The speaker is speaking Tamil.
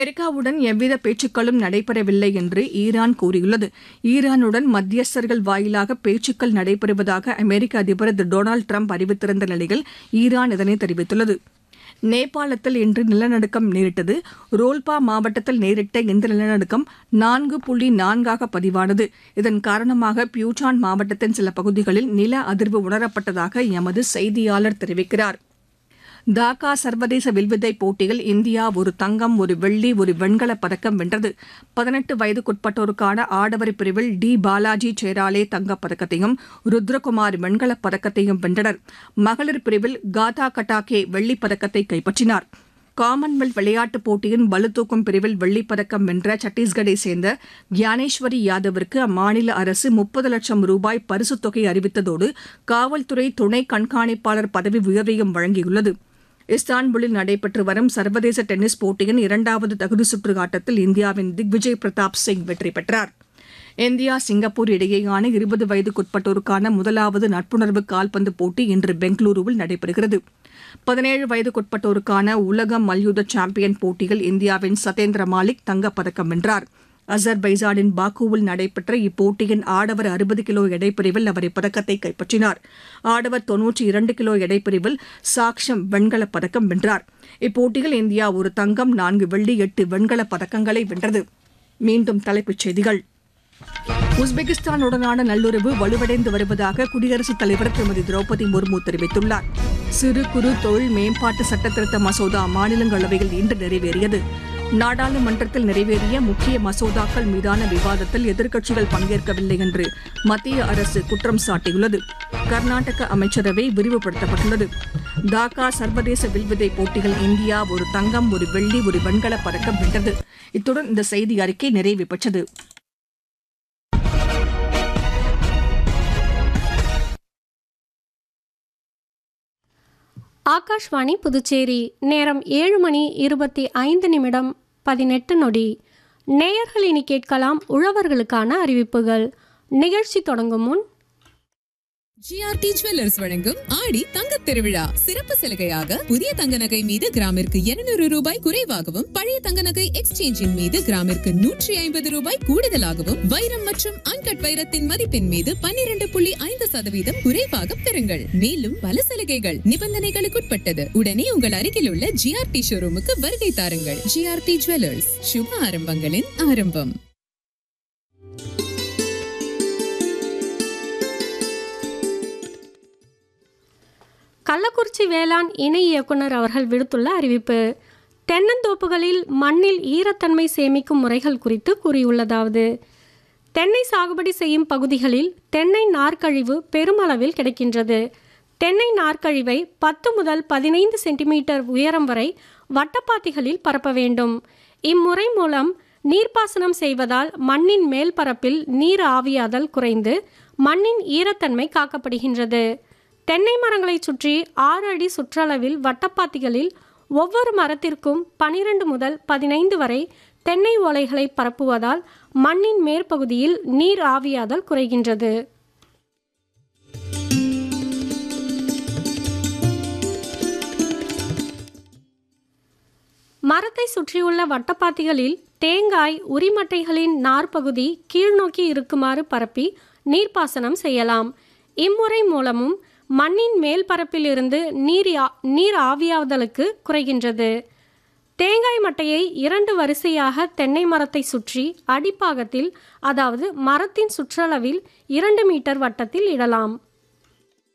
அமெரிக்காவுடன் எவ்வித பேச்சுக்களும் நடைபெறவில்லை என்று ஈரான் கூறியுள்ளது ஈரானுடன் மத்தியஸ்தர்கள் வாயிலாக பேச்சுக்கள் நடைபெறுவதாக அமெரிக்க அதிபர் திரு டொனால்டு ட்ரம்ப் அறிவித்திருந்த நிலையில் ஈரான் இதனை தெரிவித்துள்ளது நேபாளத்தில் இன்று நிலநடுக்கம் நேரிட்டது ரோல்பா மாவட்டத்தில் நேரிட்ட இந்த நிலநடுக்கம் நான்கு புள்ளி நான்காக பதிவானது இதன் காரணமாக பியூட்டான் மாவட்டத்தின் சில பகுதிகளில் நில அதிர்வு உணரப்பட்டதாக எமது செய்தியாளர் தெரிவிக்கிறார் டாக்கா சர்வதேச வில்வித்தை போட்டியில் இந்தியா ஒரு தங்கம் ஒரு வெள்ளி ஒரு வெண்கலப் பதக்கம் வென்றது பதினெட்டு வயதுக்குட்பட்டோருக்கான ஆடவர் பிரிவில் டி பாலாஜி சேராலே தங்கப் பதக்கத்தையும் ருத்ரகுமார் வெண்கலப் பதக்கத்தையும் வென்றனர் மகளிர் பிரிவில் காதா கட்டாகே வெள்ளிப் பதக்கத்தை கைப்பற்றினார் காமன்வெல்த் விளையாட்டுப் போட்டியின் பளுதூக்கும் பிரிவில் வெள்ளிப் பதக்கம் வென்ற சத்தீஸ்கரை சேர்ந்த கியானேஸ்வரி யாதவிற்கு அம்மாநில அரசு முப்பது லட்சம் ரூபாய் பரிசுத் தொகை அறிவித்ததோடு காவல்துறை துணை கண்காணிப்பாளர் பதவி உயர்வையும் வழங்கியுள்ளது இஸ்தான்புல்லில் நடைபெற்று வரும் சர்வதேச டென்னிஸ் போட்டியின் இரண்டாவது தகுதி சுற்று ஆட்டத்தில் இந்தியாவின் திக்விஜய் பிரதாப் சிங் வெற்றி பெற்றார் இந்தியா சிங்கப்பூர் இடையேயான இருபது வயதுக்குட்பட்டோருக்கான முதலாவது நட்புணர்வு கால்பந்து போட்டி இன்று பெங்களூருவில் நடைபெறுகிறது பதினேழு வயதுக்குட்பட்டோருக்கான உலக மல்யுத்த சாம்பியன் போட்டியில் இந்தியாவின் சதேந்திர மாலிக் தங்கப்பதக்கம் வென்றார் அசர்பைசானின் பாக்குவில் நடைபெற்ற இப்போட்டியின் ஆடவர் அறுபது கிலோ எடைப்பிரிவில் அவர் இப்பதக்கத்தை கைப்பற்றினார் ஆடவர் தொன்னூற்றி இரண்டு கிலோ எடைப்பிரிவில் சாக்ஷம் வெண்கலப் பதக்கம் வென்றார் இப்போட்டியில் இந்தியா ஒரு தங்கம் நான்கு வெள்ளி எட்டு வெண்கலப் பதக்கங்களை வென்றது மீண்டும் தலைப்புச் செய்திகள் உஸ்பெகிஸ்தானுடனான நல்லுறவு வலுவடைந்து வருவதாக குடியரசுத் தலைவர் திருமதி திரௌபதி முர்மு தெரிவித்துள்ளார் சிறு குறு தொழில் மேம்பாட்டு சட்டத்திருத்த மசோதா மாநிலங்களவையில் இன்று நிறைவேறியது நாடாளுமன்றத்தில் நிறைவேறிய முக்கிய மசோதாக்கள் மீதான விவாதத்தில் எதிர்க்கட்சிகள் பங்கேற்கவில்லை என்று மத்திய அரசு குற்றம் சாட்டியுள்ளது கர்நாடக அமைச்சரவை விரிவுபடுத்தப்பட்டுள்ளது டாக்கா சர்வதேச வில்வித்தை போட்டியில் இந்தியா ஒரு தங்கம் ஒரு வெள்ளி ஒரு வெண்கலப் பதக்கம் வென்றது இத்துடன் இந்த செய்தி அறிக்கை நிறைவு பெற்றது ஆகாஷ்வாணி புதுச்சேரி நேரம் ஏழு மணி இருபத்தி ஐந்து நிமிடம் பதினெட்டு நொடி நேயர்கள் இனி கேட்கலாம் உழவர்களுக்கான அறிவிப்புகள் நிகழ்ச்சி தொடங்கும் முன் ஜிஆர்டி ஜுவல்லர்ஸ் வழங்கும் ஆடி தங்கத் திருவிழா சிறப்பு சலுகையாக புதிய தங்க நகை மீது கிராமிற்கு 200 ரூபாய் குறைவாகவும் பழைய தங்க நகை எக்ஸ்சேஞ்சின் மீது கிராமிற்கு நூற்றி ஐம்பது ரூபாய் கூடுதலாகவும் வைரம் மற்றும் அன்கட் வைரத்தின் மதிப்பின் மீது 12.5% புள்ளி ஐந்து சதவீதம் குறைவாக பெறுங்கள் மேலும் பல சலுகைகள் நிபந்தனைகளுக்குட்பட்டது உடனே உங்கள் அருகில் உள்ள ஜிஆர்டி ஷோரூமுக்கு வருகை தாருங்கள் ஜிஆர்டி ஜுவல்லர்ஸ் சுப ஆரம்பங்களின் ஆரம்பம் கள்ளக்குறிச்சி வேளாண் இணை இயக்குனர் அவர்கள் விடுத்துள்ள அறிவிப்பு தென்னந்தோப்புகளில் மண்ணில் ஈரத்தன்மை சேமிக்கும் முறைகள் குறித்து கூறியுள்ளதாவது தென்னை சாகுபடி செய்யும் பகுதிகளில் தென்னை நார்க்கழிவு பெருமளவில் கிடைக்கின்றது தென்னை நார்க்கழிவை பத்து முதல் பதினைந்து சென்டிமீட்டர் உயரம் வரை வட்டப்பாத்திகளில் பரப்ப வேண்டும் இம்முறை மூலம் நீர்ப்பாசனம் செய்வதால் மண்ணின் மேல் பரப்பில் நீர் ஆவியாதல் குறைந்து மண்ணின் ஈரத்தன்மை காக்கப்படுகின்றது தென்னை மரங்களை சுற்றி ஆறு அடி சுற்றளவில் வட்டப்பாத்திகளில் ஒவ்வொரு மரத்திற்கும் பனிரெண்டு முதல் பதினைந்து வரை தென்னை ஓலைகளை பரப்புவதால் மண்ணின் மேற்பகுதியில் நீர் ஆவியாதல் குறைகின்றது மரத்தை சுற்றியுள்ள வட்டப்பாத்திகளில் தேங்காய் உரிமட்டைகளின் நார்ப்பகுதி கீழ்நோக்கி இருக்குமாறு பரப்பி நீர்ப்பாசனம் செய்யலாம் இம்முறை மூலமும் மண்ணின் மேல் பரப்பிலிருந்து நீர் யா- நீர் ஆவியாதலுக்கு குறைகின்றது தேங்காய் மட்டையை இரண்டு வரிசையாக தென்னை மரத்தை சுற்றி அடிப்பாகத்தில் அதாவது மரத்தின் சுற்றளவில் இரண்டு மீட்டர் வட்டத்தில் இடலாம்